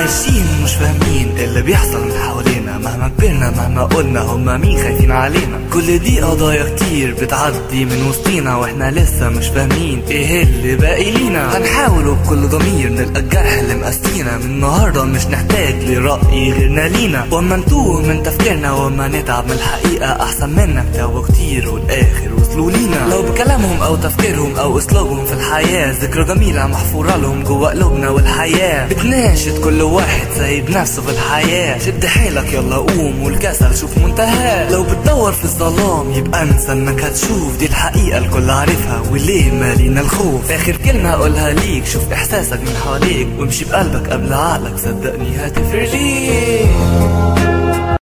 عايشين ومش فاهمين اللي بيحصل من حوالينا مهما كبرنا مهما قلنا هما مين خايفين علينا كل دي قضايا كتير بتعدي من وسطينا واحنا لسه مش فاهمين ايه اللي باقي لينا هنحاول بكل ضمير نلقى الجرح اللي مقاسينا من النهارده مش نحتاج لرأي غيرنا لينا واما نتوه من تفكيرنا واما نتعب من الحقيقة احسن منك تاوه كتير والاخر وصلوا لينا لو بكلامهم او تفكيرهم او اسلوبهم في الحياة ذكرى جميلة محفورة لهم جوا قلوبنا والحياة بتناشد كل واحد سايب نفسه في الحياة شد حيلك يلا قوم والكسل شوف منتهاه لو بتدور في الظلام يبقى انسى انك هتشوف دي الحقيقة الكل عارفها وليه مالينا الخوف اخر كلمة اقولها ليك شوف احساسك من حواليك وامشي بقلبك قبل عقلك صدقني هتفرق ليك